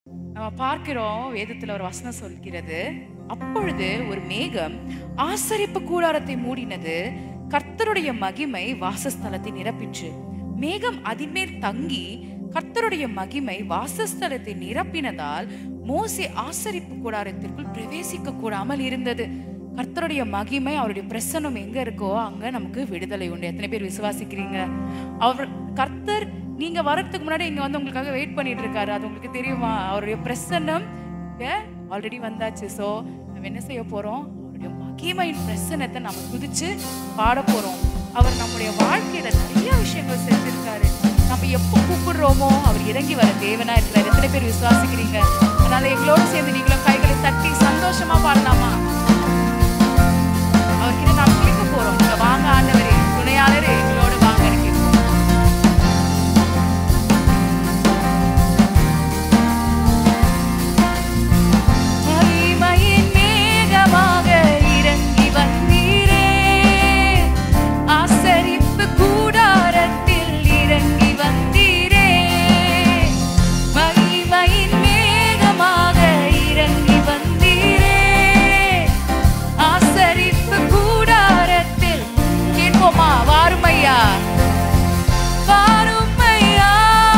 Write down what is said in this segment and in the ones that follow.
நம்ம பார்க்கிறோம் வேதத்துல ஒரு வசனம் சொல்கிறது அப்பொழுது ஒரு மேகம் ஆசரிப்பு கூடாரத்தை மூடினது கர்த்தருடைய மகிமை வாசஸ்தலத்தை நிரப்பிற்று மேகம் அதின்மேல் தங்கி கர்த்தருடைய மகிமை வாசஸ்தலத்தை நிரப்பினதால் மோசே ஆசரிப்பு கூடாரத்திற்குள் பிரவேசிக்க கூடாமல் இருந்தது கர்த்தருடைய மகிமை அவருடைய பிரசன்னம் எங்க இருக்கோ அங்க நமக்கு விடுதலை உண்டு எத்தனை பேர் விசுவாசிக்கிறீங்க அவர் கர்த்தர் நீங்க வரதுக்கு முன்னாடி இங்க வந்து உங்களுக்காக வெயிட் பண்ணிட்டு இருக்காரு அது உங்களுக்கு தெரியுமா அவருடைய பிரசன்னம் ஆல்ரெடி வந்தாச்சு சோ நம்ம என்ன செய்ய போறோம் அவருடைய மகிமையின் பிரசன்னத்தை நம்ம குதிச்சு பாட போறோம் அவர் நம்முடைய வாழ்க்கையில நிறைய விஷயங்கள் செஞ்சிருக்காரு நம்ம எப்போ கூப்பிடுறோமோ அவர் இறங்கி வர தேவனா இருக்கிறார் எத்தனை பேர் விசுவாசிக்கிறீங்க அதனால எங்களோட சேர்ந்து நீங்களும் கைகளை தட்டி சந்தோஷமா பாடலாமா அவர்கிட்ட நாம் குளிக்க போறோம் நீங்க வாங்க ஆண்டவரே துணையாளரே எங்களோட வாங்க இருக்கு மகிமையின் மேகமாக இறங்கி வந்தீரே ஆசரிப்பு கூடாரத்தில் இறங்கி வந்தீரே மகிமையின் மேகமாக இறங்கி வந்தீரே ஆசரிப்பு கூடாரத்தில் கேட்போமா வாருமையா வாருமையா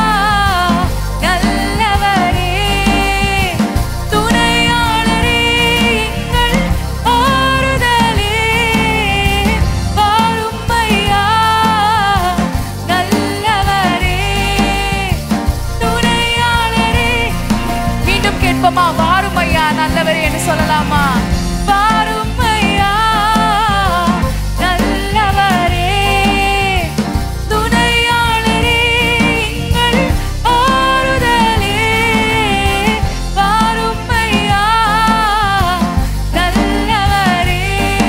நல்லவரே துணையாளரே எங்கள் ஆறுதலே வாருமையா நல்லவரே துணையாளரே மீண்டும் கேட்போமா வாருமையா நல்லவரே என்று சொல்லலாமா வாருமையா நல்லவரே துணையாளரே எங்கள் ஆறுதலே வாருமையா நல்லவரே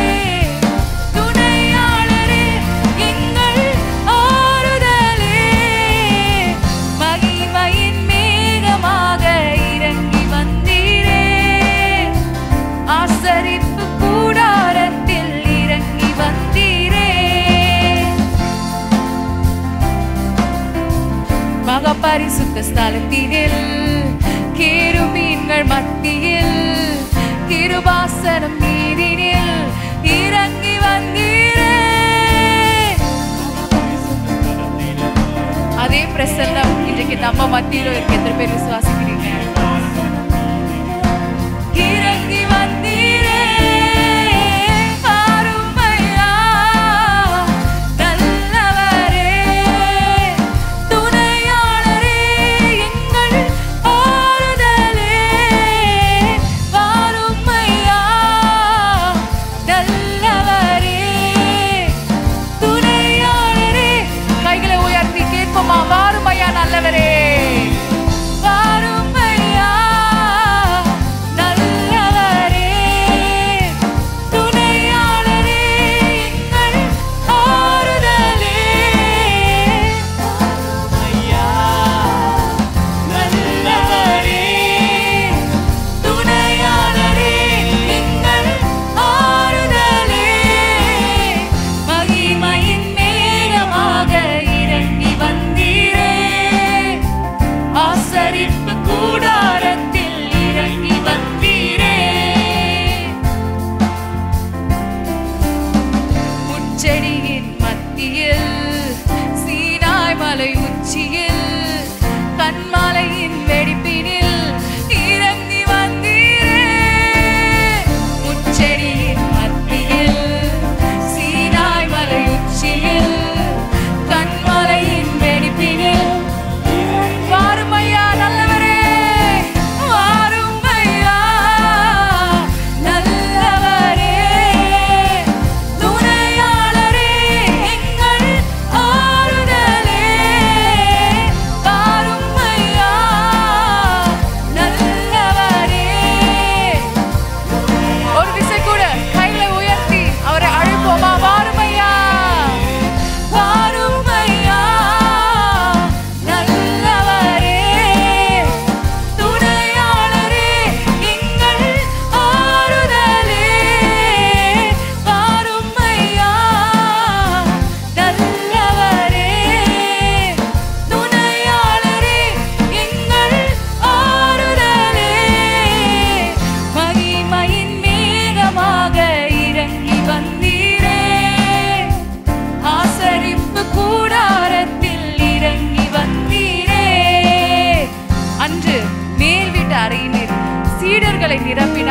துணையாளரே எங்கள் ஆறுதலே மகிமையின் மேகமாக இறங்கி வந்தீரே ஆசரிப்பு கூடாரத்தில் இறங்கி வந்தீரே மகபரிசுத்த ஸ்தலத்தினில் கேருபீன்கள் மத்தியில் கிருபாசனம் நீரினில் இறங்கி வந்தீரே அதே பிரசன்னம் இன்றைக்கு நம்ம மத்தியில இருக்கு எத்தனை பேர் விசுவாசிக்கிறீங்க இறங்கி வந்தீரே அருமையா நல்லவரே துணையாளரே எங்கள் ஆறுதலே வாருமையா நல்லவரே துணையாளரே கைகளை உயர்த்தி கேட்போமா வாருமையா நல்லவரே வாருமையா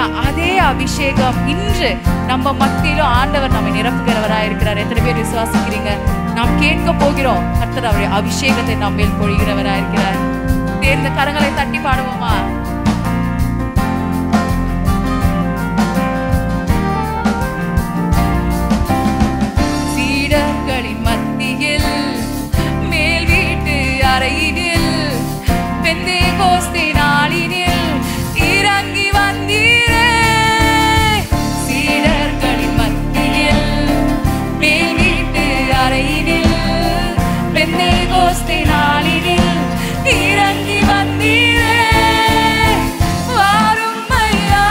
பாத்தீங்கன்னா அதே அபிஷேகம் இன்று நம்ம மத்தியிலும் ஆண்டவர் நம்மை நிரப்புகிறவராய் இருக்கிறார் எத்தனை பேர் விசுவாசிக்கிறீங்க நாம் கேட்க போகிறோம் கர்த்தர் அவருடைய அபிஷேகத்தை நம்ம மேல் பொழிகிறவராய் இருக்கிறார் தேர்ந்த கரங்களை தட்டி பாடுவோமா சீடர்களின் மத்தியில் மேல் வீட்டு அறையினில் பெந்தே கோஸ்தே நாளினில் இறங்கி வந்தீரே சீடர்களின் மத்தியில் மேல் வீட்டு அறையினில் பெந்தே கோஸ்தே நாளினில் இறங்கி வந்தீரே வாரும் ஐயா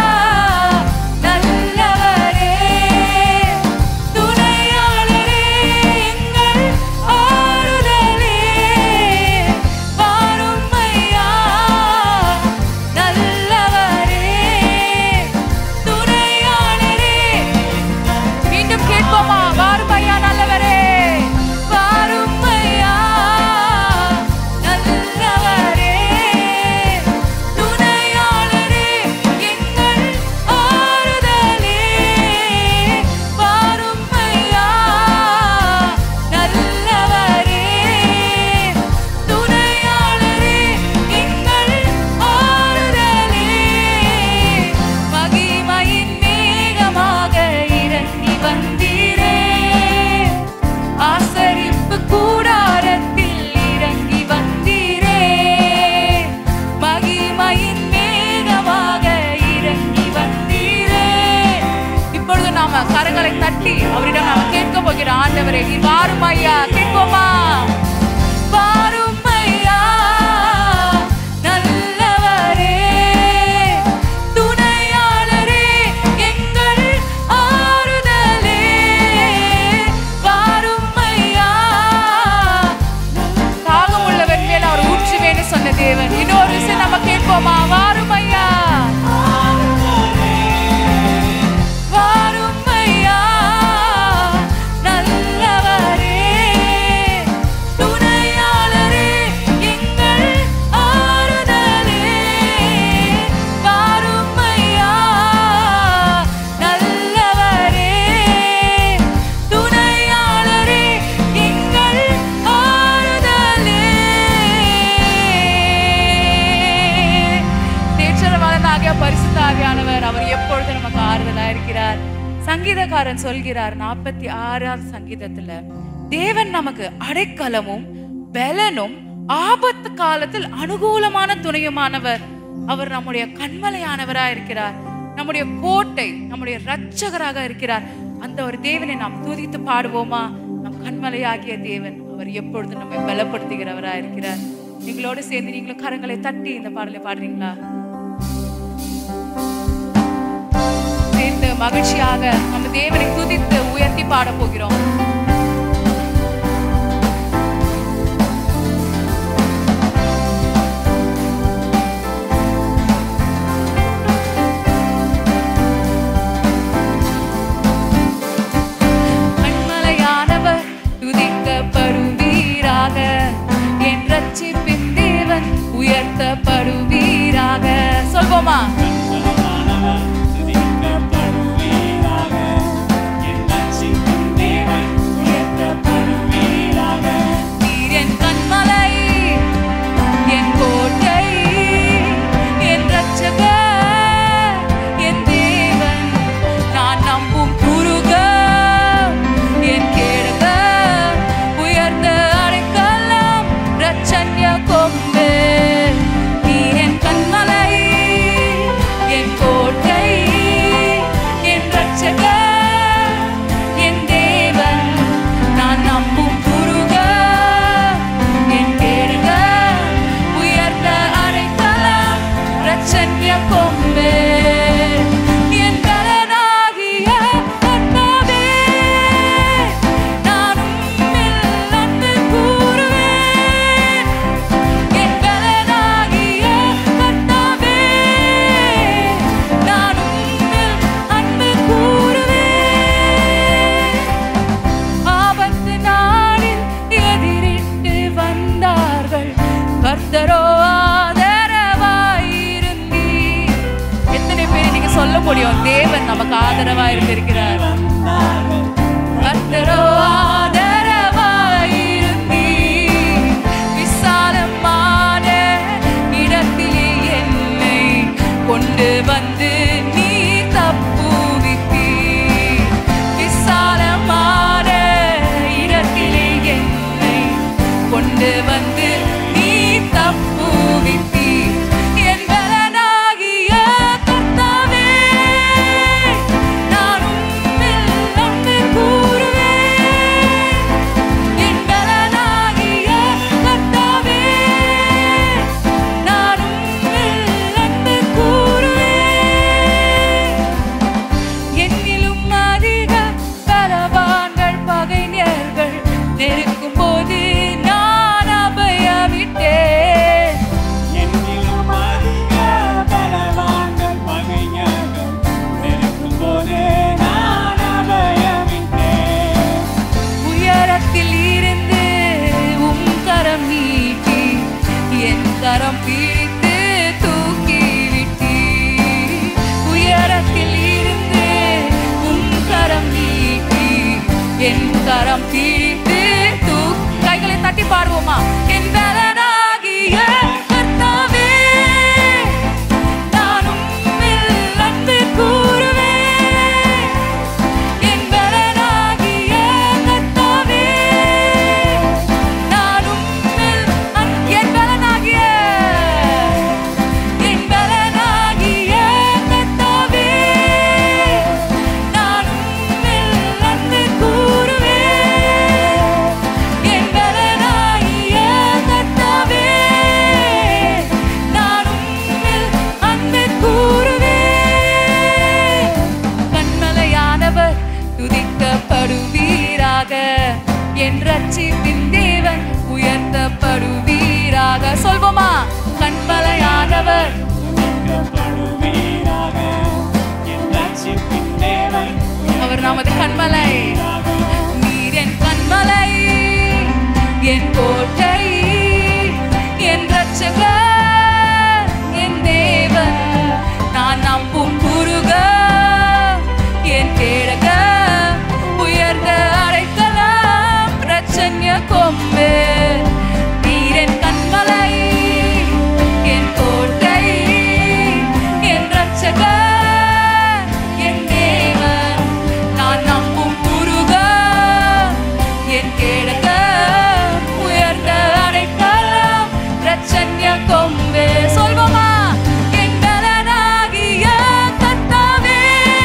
நல்லவரே துணையாளரே எங்கள் ஆறுதலே வாரும் ஐயா நல்லவரே துணையாளரே மீண்டும் கேட்போமா வாரும் ஐயா நல்லவரே வாரும் ஐயா நல்லவரே துணையாளரே எங்கள் ஆறுதலே வாரும் ஐயா நல்லவரே துணையாளரே எங்கள் ஆறுதலே மகிமையின் மேகமாக இறங்கி வந்தீரே ஆசரிப்பு கூடாரத்தில் இறங்கி வந்தீரே மகிமையின் மேகமாக இறங்கி வந்தீரே இப்பொழுது நாம கரங்களை தட்டி அவரிடம் நாம கேட்க போகிற ஆண்டவரே நீ வாரும் ஐயா கேட்போமா வாரும் ஐயா நல்லவரே துணையாளரே எங்கள் ஆறுதலே வாரும் ஐயா தாகம் உள்ளவன் மேல் அவர் ஊற்றுவேன்னு சொன்ன தேவன் இன்னொரு விஷயம் நம்ம கேட்போமா வாரும் ஐயா வாரும் ஐயா நல்லவரே துணையாளரே எங்கள் ஆறுதலே வாரும் ஐயா நல்லவரே துணையாளரே எங்கள் ஆறுதலே தேற்றரவாளனாகிய பரிசுத்த ஆவியானவர் அவர் எப்பொழுது நமக்கு ஆறுதலா இருக்கிறார் சங்கீதக்காரன் சொல்கிறார் நாற்பத்தி ஆறாம் சங்கீதத்துல தேவன் நமக்கு அடைக்கலமும் பலனும் ஆபத்து காலத்தில் அனுகூலமான துணையுமானவர் அவர் நம்முடைய கண்மலையானவரா இருக்கிறார் நம்முடைய கோட்டை நம்முடைய இரட்சகராக இருக்கிறார் அந்த ஒரு தேவனை நாம் துதித்து பாடுவோமா நம் கண்மலையாகிய தேவன் அவர் எப்பொழுதும் நம்மை பலப்படுத்துகிறவரா இருக்கிறார் எங்களோடு சேர்ந்து நீங்களும் கரங்களை தட்டி இந்த பாடலை பாடுறீங்களா சேர்ந்து மகிழ்ச்சியாக நம்ம தேவனை துதித்து உயர்த்தி பாட போகிறோம் கண்மலையானவர் துதிக்கப்படுவீராக என் ரட்சிப்பின் தேவன் உயர்த்தப்படுவீராக சொல்வோமா நீர் என் கண்மலை என் கோட்டை என் ரட்சகர் என் தேவன் நான் நம்பும் குருகம் என் கேடகம் உயர்ந்த அடைக்கலம் ரட்சண்ய கொம்பு நீர் என் கண்மலை தேவன் நமக்கு ஆதரவா இருந்திருக்கிறார் கர்த்தரோ ஆதரவாயிருந்தீர். விசாலமான இடத்திலே என்னை கொண்டு வந்து நீ தப்புவித்தீர். விசாலமான இடத்திலே என்னை கொண்டு வந்து நீ தப்புவித்தீர். என் பலனாகிய கர்த்தாவே, நான் உம்மில் அன்பு கூறுவேன். என் பலனாகிய கர்த்தாவே, நான் உம்மில் அன்பு கூறுவேன். என்னிலும் அதிக பலவான்கள் பகைஞர்கள் நெருக்கும் போது நான் அபயமிட்டேன் என்னிலும் அதிக பலவான்கள் பகைஞர்கள் நெருக்கும்போது நான் அபயமிட்டேன். உயரத்தில் இருந்து உம் கரம் நீட்டி என் கரம் பிடித்து தூக்கி விட்டீர் உயரத்தில் இருந்து உம் கரம் நீட்டி என் கரம் பிடித்து தூக்கி கைகளை தட்டி பாடுவோமா என் பலனாகிய கர்த்தாவே நான் உம்மில் அன்பு கூறுவேன் என் பலனாகிய கர்த்தாவே, நான் உம்மில் அன்- என் பலனாகிய, என் பலனாகிய கர்த்தாவே, நான் உம்மில் அன்பு கூறுவேன். என் பலனாகிய கர்த்தாவே, நான் உம்மில் அன்பு கூறுவேன். கண்மலையானவர் துதிக்கப்படுவீராக என் ரட்சிப்பின் தேவன் உயர்த்தப்படுவீராக சொல்வோமா கண்மலையானவர் துதிக்கப்படுவீராக. என் ரட்சிப்பின் தேவன் அவர் நமது கண்மலை நீர் என் கண்மலை என் கோட்டை என் ரட்சகர் என் தேவன் நான் நம்பும் குருக என் கேடக உயர்ந்த அடைக்கலம் ரட்சண்ய கொம்பு நீர் என் கண்மலை என் கோட்டை என் ரட்சகர் என் தேவன் நான் நம்பும் குருக என் கேடக உயர்ந்த அடைக்கலம் ரட்சண்ய கொம்பு சொல்வோமா என் பலனாகிய கர்த்தாவே,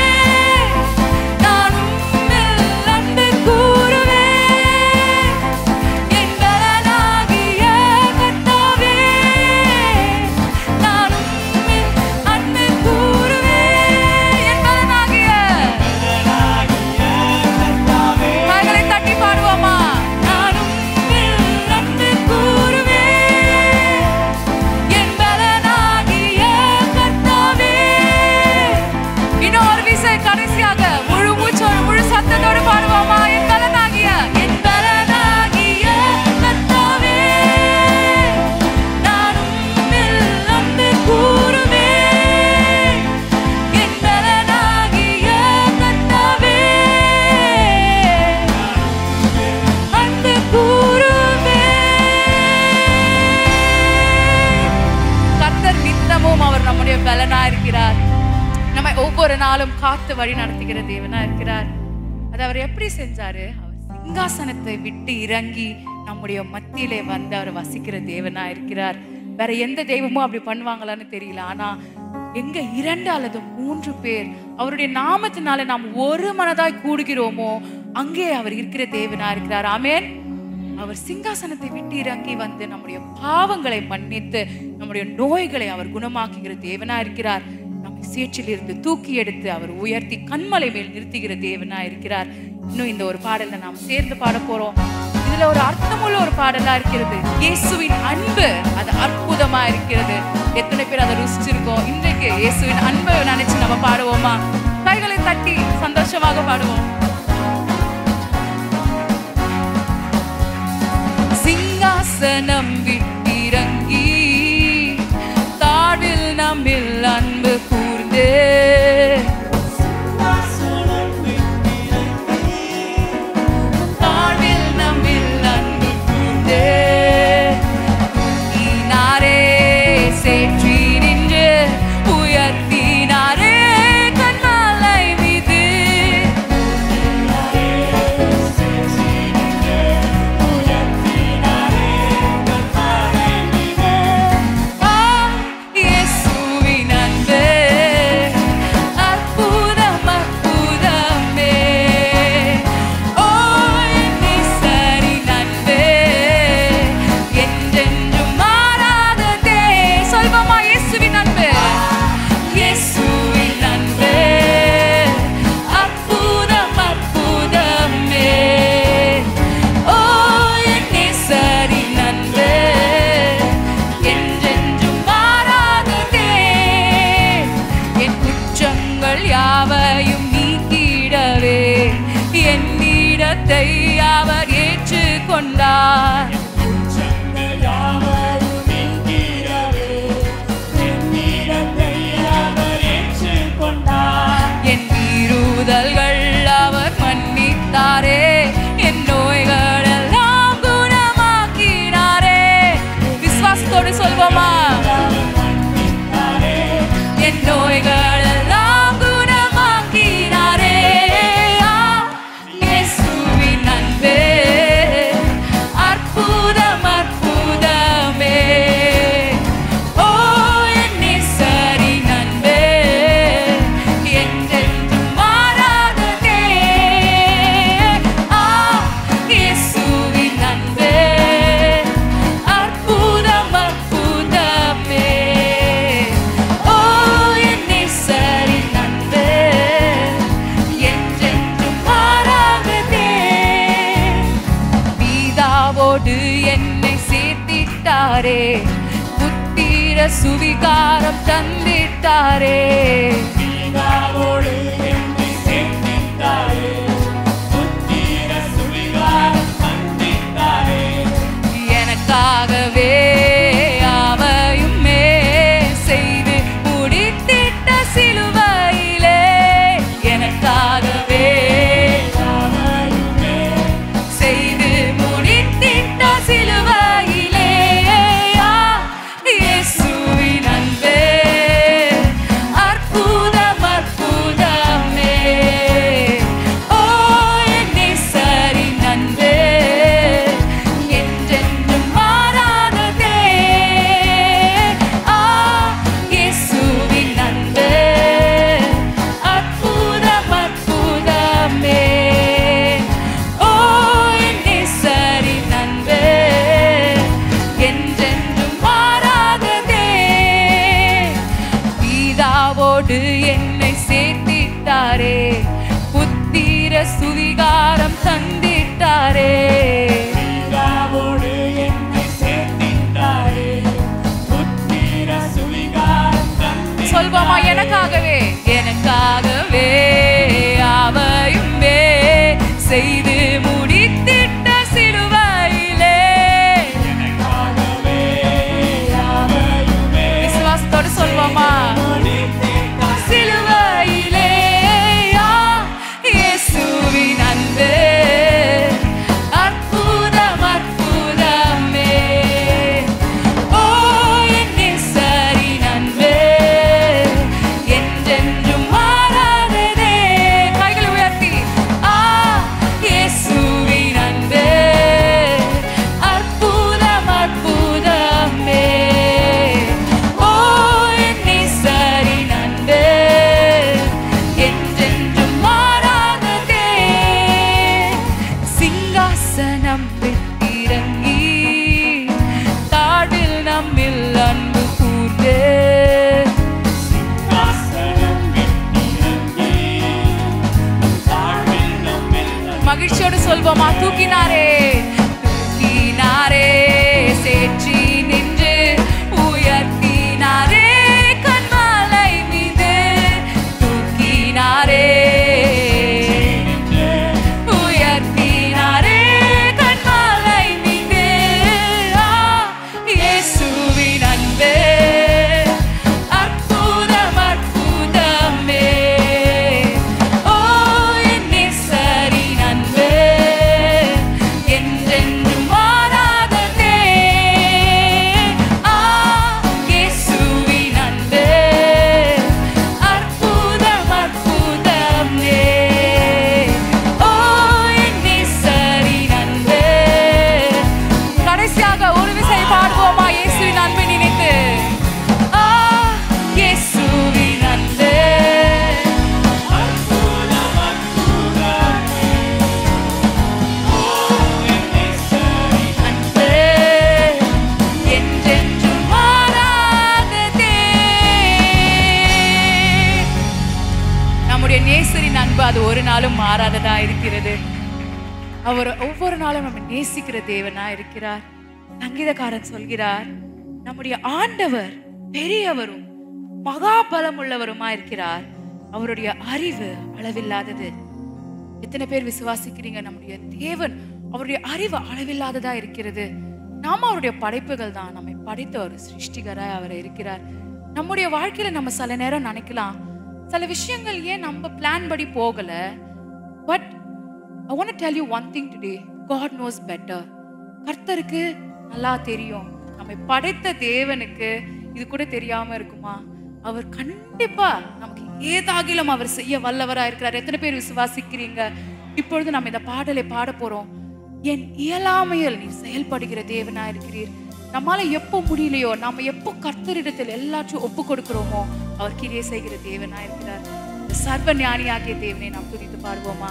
நான் உம்மில் அன்பு கூறுவேன். என் பலனாகிய கர்த்தாவே, நான் உம்மில் அன்பு கூறுவேன். என் பலனாகிய பலனாகிய கர்த்தாவே, கைகளை தட்டி பாடுவோமா நான் உம்மில் அன்பு கூறுவேன். என் பலனாகிய கர்த்தாவே. இன்னும் ஒரு விசை கடைசியாக முழு மூச்சோடு முழு சத்தத்தோடு பாடுவோமா என் பலனாகிய என் பலனாகிய கர்த்தாவே. நான் உம்மில் அன்பு கூறுவேன். என் பலனாகிய கர்த்தாவே. அன்பு கூறுவேன். கர்த்தர் நித்தமும் அவர் நம்முடைய பலனா இருக்கிறார் நம்மை ஒவ்வொரு நாளும் காத்து வழி நடத்துகிற தேவனா இருக்கிறார் அது அவர் எப்படி செஞ்சாரு அவர் சிங்காசனத்தை விட்டு இறங்கி நம்முடைய மத்தியிலே வந்து அவர் வசிக்கிற தேவனா இருக்கிறார் வேற எந்த தெய்வமும் அப்படி பண்ணுவாங்களான்னு தெரியல ஆனா எங்க இரண்டு அல்லது மூன்று பேர் அவருடைய நாமத்தினால நாம் ஒரு மனதாய் கூடுகிறோமோ அங்கே அவர் இருக்கிற தேவனா இருக்கிறார் ஆமென் அவர் சிங்காசனத்தை விட்டு இறங்கி வந்து நம்முடைய பாவங்களை மன்னித்து நம்முடைய நோய்களை அவர் குணமாக்குகிற தேவனா இருக்கிறார் நம்மை சேற்றில் இருந்து தூக்கி எடுத்து அவர் உயர்த்தி கண்மலை மேல் நிறுத்துகிற தேவனா இருக்கிறார் இன்னும் இந்த ஒரு பாடல்ல நாம் சேர்ந்து பாட போறோம் இதுல ஒரு அர்த்தமுள்ள ஒரு பாடலா இருக்கிறது இயேசுவின் அன்பு அது அற்புதமா இருக்கிறது எத்தனை பேர் அதை ருசிச்சிருக்கோம் இன்றைக்கு இயேசுவின் அன்பை நினைச்சு நம்ம பாடுவோமா கைகளை தட்டி சந்தோஷமாக பாடுவோம் சிங்காசனம் விட்டிறங்கி தாழ்வில் நம்மில் அன்பு கூர்ந்து தந்திட்டாரே புத்திர சுவிகாரம் தந்திட்டாரே பிதாவோடு என்னை சேர்த்திட்டாரே புத்திர சுவிகாரம் தந்திட்டாரே எனக்காகவே அவையுமே செய்து முடித்திட்ட சிலுவையிலே எனக்காகவே அவருமே செய்து முடித்திட்ட சிலுவையிலே ஆ, இயேசுவின் அன்பே அற்புதம் அற்புதமே ஓ என் நேசரின் அன்பே என்றென்றும் மாறாததே ஆ இயேசுவின் அன்பே அற்புதம் அற்புதமே ஓ என் நேசரின் அன்பே என்றென்றும் மாறாததே பிதாவோடு என்னை சேர்த்திட்டாரே புத்திர சுவிகாரம் தந்திட்டாரே பிதாவோடு என்னை சேர்த்திட்டாரே புத்திர சுவிகாரம் தந்திட்டாரே சொல்வோமா எனக்காகவே எனக்காகவே அவையுமே செய்து முடித்திட்ட சிலுவையிலே எனக்காகவே அவருமே விசுவாசத்தோடு சொல்வோமா முடித்திட்டார் சிலுவையிலே ஆ, இயேசுவின் அன்பே அற்புதம் அற்புதமே ஓ என் நேசரின் அன்பே என்றென்றும் மாறாததே கைகளை உயர்த்தி ஆ இயேசுவின் அன்பே அற்புதம் அற்புதமே ஓ என் நேசரின் அன்பே என்றென்றும் மாறாததே சிங்காசனம் விட்டிறங்கி தாழில் நம்மில் அன்பு கூர்ந்தே சிங்காசனம் விட்டிறங்கி தாழ்வில் நம்மில் மகிழ்ச்சியோடு சொல்வோமா தூக்கினாரே தூக்கினாரே சேற்றி நின்று உயர்த்தினாரே கண்மாலை மீது தூக்கினாரே உயர்த்தினாரே கண்மாலை மீது ஆ, இயேசுவின் அன்பே அற்புதம் அற்புதமே ஓ என் நேசரின் அன்பே என்றென்றும் மாறாததே ஆ இயேசுவின் அன்பே அற்புதம் அற்புதமே ஓ என் நேசரின் அன்பே கடைசியாக ஒரு விசை பாடுவோமா இயேசுவின் அன்பை நினைத்து ஆ இயேசுவின் அன்பே அற்புதம் அற்புதமே ஓ என் நேசரின் அன்பே என்றென்றும் மாறாததே நம்முடைய நேசரின் அன்பு அது ஒரு நாளும் மாறாததா இருக்கிறது அவர் ஒவ்வொரு நாளும் நம்ம நேசிக்கிற தேவனா இருக்கிறார் சங்கீதக்காரன் சொல்கிறார் நம்முடைய ஆண்டவர் பெரியவரும் மகா பலமுள்ளவருமா இருக்கிறார் அவருடைய அறிவு அளவில்லாதது எத்தனை பேர் விசுவாசிக்கிறீங்க நம்முடைய தேவன் அவருடைய அறிவு அளவில்லாததா இருக்கிறது நாம அவருடைய படைப்புகள் தான் நம்மை படைத்த ஒரு சிருஷ்டிகராய் அவர் இருக்கிறார் நம்முடைய வாழ்க்கையில நம்ம சில நேரம் நினைக்கலாம் சில விஷயங்கள் ஏன் நம்ம பிளான் படி போகல but I want tell you one thing today God knows better கர்த்தருக்கு நல்லா தெரியும் நம்மை படைத்த தேவனுக்கு இது கூட தெரியாம இருக்குமா அவர் கண்டிப்பா நமக்கு ஏதாகிலும் அவர் செய்ய வல்லவரா இருக்கிறார் எத்தனை பேர் விசுவாசிக்கிறீங்க இப்பொழுது நம்ம இந்த பாடலை பாட போறோம் என் இயலாமையில் நீ செயல்படுகிற தேவனா இருக்கிறீர் நம்மால எப்போ முடியலையோ நாம எப்போ கர்த்தரிடத்தில் எல்லாத்தையும் ஒப்பு கொடுக்கிறோமோ அவர் கிரியை செய்கிற தேவனா இருக்கிறார் இந்த சர்வ ஞானியாகிய தேவனை நாம் துதித்து பாடுவோமா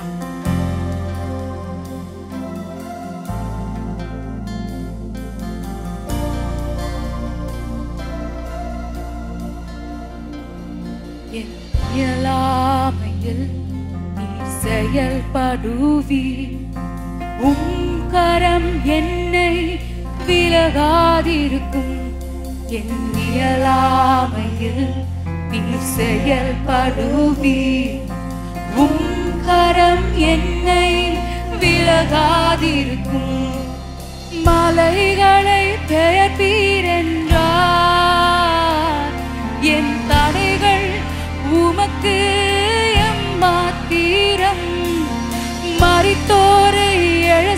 என் இயலாமையில் நீர் செயல்படுவி உம் கரம் என்னை விலகாதிருக்கும் என் இயலாமையில் நீர் செயல்படுவி உம் கரம் என்னை விலகாதிருக்கும் மலைகளை பெயர்ப்பீரென்றார் என் தடைகள் உமக்கு எம்மாத்திரம் மறித்தோரை எழ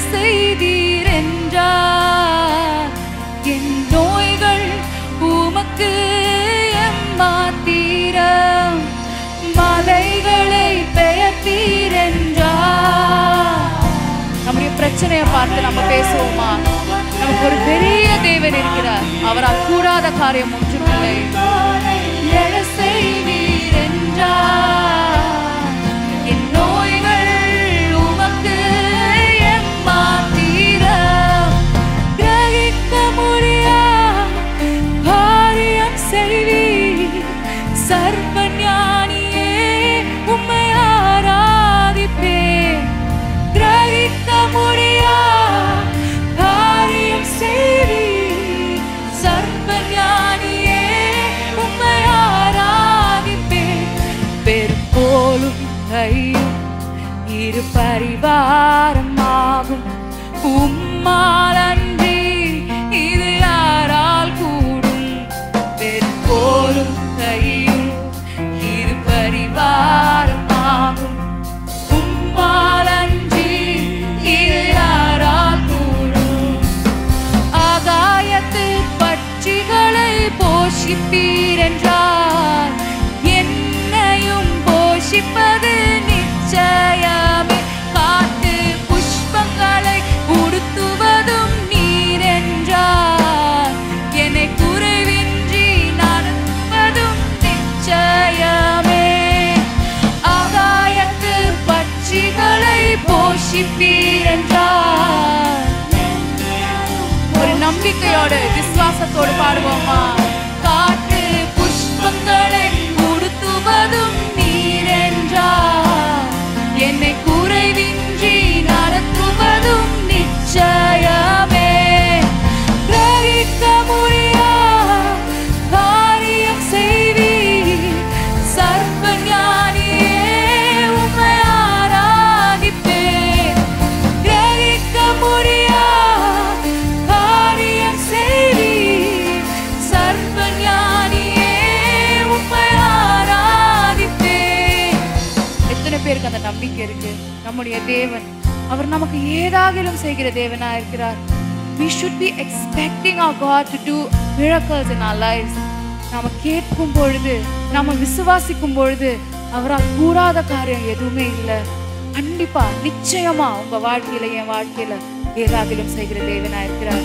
செய்தீரென்றார் என் நோய்கள் உமக்கு எம்மாத்திரம் மலைகளை பெயர்த்தீரென்றார் நம்முடைய பிரச்சனையை பார்த்து நம்ம பேசுவோமா நமக்கு ஒரு பெரிய தேவன் இருக்கிறார் அவரால் கூடாத காரியம் ஒன்றுமில்லை எழ செய்வீரென்றார் என் நோய்கள் உமக்கு எம்மாத்திரம் கிரகிக்க முடியா காரியம் செய்வீர் சர்வ ஞானியே உம்மை ஆராதிப்பேன் கிரகிக்க முடியா காரியம் செய்வீர் சர்வ ஞானியே உம்மை ஆராதிப்பேன் பெரும்போலும் கையும் இரு பரிவாரமாகும் உம்மால் அன்றி இது யாரால் கூடும் பெரும்போலும் கையும் இரு பரிவாரமாகும் உம்மால் அன்றி இது யாரால் கூடும் ஆகாயத்து பட்சிகளை போஷிப்பீரென்றார் என்னையும் போஷிப்பது நிச்சயமே காட்டு புஷ்பங்களை உடுத்துவதும் நீரென்றார் என்னை குறைவின்றி நடத்துவதும் நிச்சயமே ஆகாயத்து பட்சிகளை போஷிப்பீரென்றார் ஒரு நம்பிக்கையோடு விசுவாசத்தோடு பாடுவோமா காட்டு புஷ்பங்களை உடுத்துவதும் நீரென்றார் என்னை குறைவின்றி நடத்துவதும் நிச்சயமே கிரகிக்க முடியா காரியம் செய்வீர் சர்வ ஞானியே உம்மை ஆராதிப்பேன் கிரகிக்க முடியா காரியம் செய்வீர் சர்வ ஞானியே உம்மை ஆராதிப்பேன் எத்தனை பேருக்கு அந்த நம்பிக்கை இருக்கு நம்முடைய தேவன் அவர் நமக்கு ஏதாகிலும் செய்கிற தேவனா இருக்கிறார் we should be expecting our god to do miracles in our lives நாம கேட்கும் பொழுது நாம விசுவாசிக்கும் பொழுது அவரால் கூடாத காரியம் எதுவுமே இல்லை கண்டிப்பா நிச்சயமா உங்க வாழ்க்கையில என் வாழ்க்கையில ஏதாகிலும் செய்கிற தேவனா இருக்கிறார்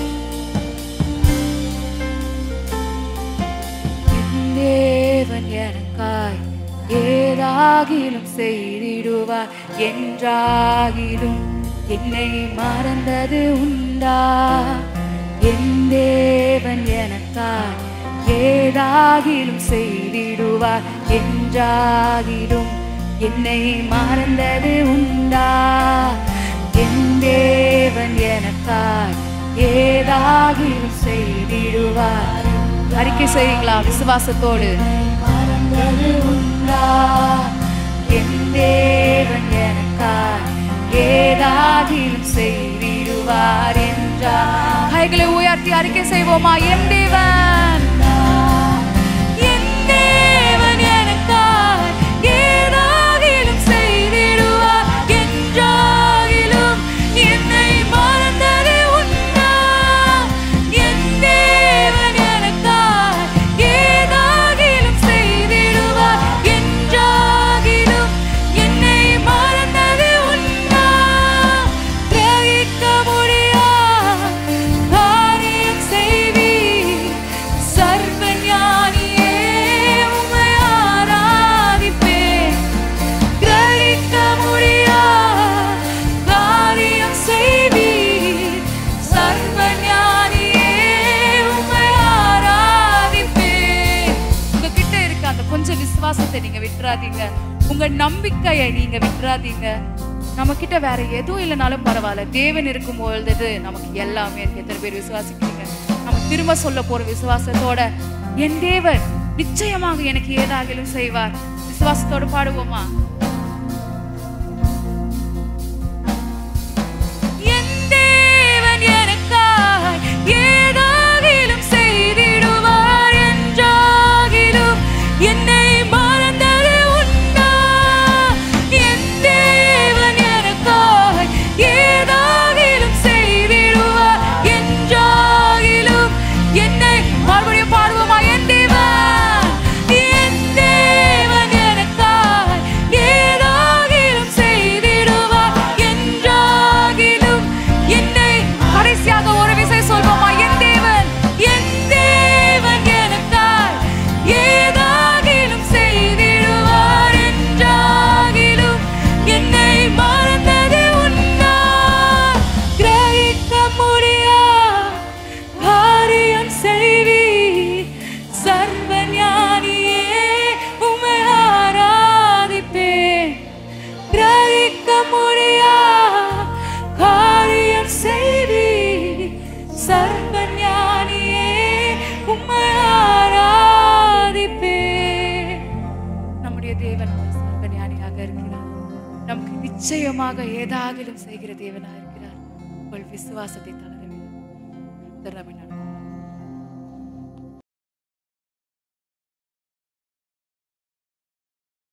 என் தேவன் எனக்காய் ஏதாகிலும் செய்திடுவார் என்றாகிலும் என்னை மறந்தது உண்டா என் தேவன் எனக்காய் ஏதாகிலும் செய்திடுவார் என்றாகிலும் என்னை மறந்தது உண்டா என் தேவன் எனக்காய் ஏதாகிலும் செய்திடுவார் அறிக்கை செய்யுங்களா விசுவாசத்தோடு மறந்தது உண்டா என் தேவன் எனக்காய் ஏதாகிலும் செய்திடுவார் என்றார் கைகளை உயர்த்தி அறிக்கை செய்வோமா என் தேவன் என் தேவன் எனக்காய் ஏதாகிலும் செய்திடுவார் என்றாகிலும் என்னை மறந்தது உண்டா என் தேவன் எனக்காய் ஏதாகிலும் செய்திடுவார் என்றாகிலும் என்னை மறந்தது உண்டா கிரகிக்க முடியா காரியம் செய்வீர் சர்வ ஞானியே உம்மை ஆராதிப்பேன் கிரகிக்க முடியா காரியம் செய்வீர் சர்வ ஞானியே உம்மை ஆராதிப்பேன் உங்ககிட்ட இருக்க அந்த கொஞ்சம் விசுவாசத்தை நீங்க விட்டுறாதீங்க உங்க நம்பிக்கையை நீங்க விட்டுறாதீங்க நம்ம கிட்ட வேற எதுவும் இல்லைனாலும் பரவாயில்ல தேவன் இருக்கும் பொழுது நமக்கு எல்லாமே இருக்கு எத்தனை பேர் விசுவாசிக்கிறீங்க திரும்ப சொல்ல போற விசுவாசத்தோட என் தேவன் நிச்சயமாக எனக்கு ஏதாகிலும் செய்வார் விசுவாசத்தோட பாடுவோமா என் தேவன் எனக்காய் ஏதாகிலும் செய்திடுவார் என்றாகிலும் என்னை மறந்தது உண்டா என் தேவன் எனக்காய் ஏதாகிலும் செய்திடுவார் என்றாகிலும் என்னை மறுபடியும் பாடுவோமா என் தேவன் என் தேவன் எனக்காய் ஏதாகிலும் செய்திடுவார் என்றாகிலும் என்னை கடைசியாக ஒரு விசை சொல்வோமா என் தேவன் என் தேவன் எனக்காய் ஏதாகிலும் செய்திடுவார் என்றாகிலும் என்னை மறந்தது உண்டா கிரகிக்க முடியா காரியம் செய்வி சர்வ ஞானியே உமை ஆராதிப்பேன் கிரகிக்க முடியா காரியம் செய்வி சர்வ ஞானியே உம்மை ஆராதிப்பேன் நம்முடைய தேவன் அவர் சர்வ ஞானியாக இருக்கிறார் நமக்கு நிச்சயமாக ஏதாகிலும் செய்கிற தேவனாக இருக்கிறார் உங்கள் விசுவாசத்தை தளரவில்லை நம்மை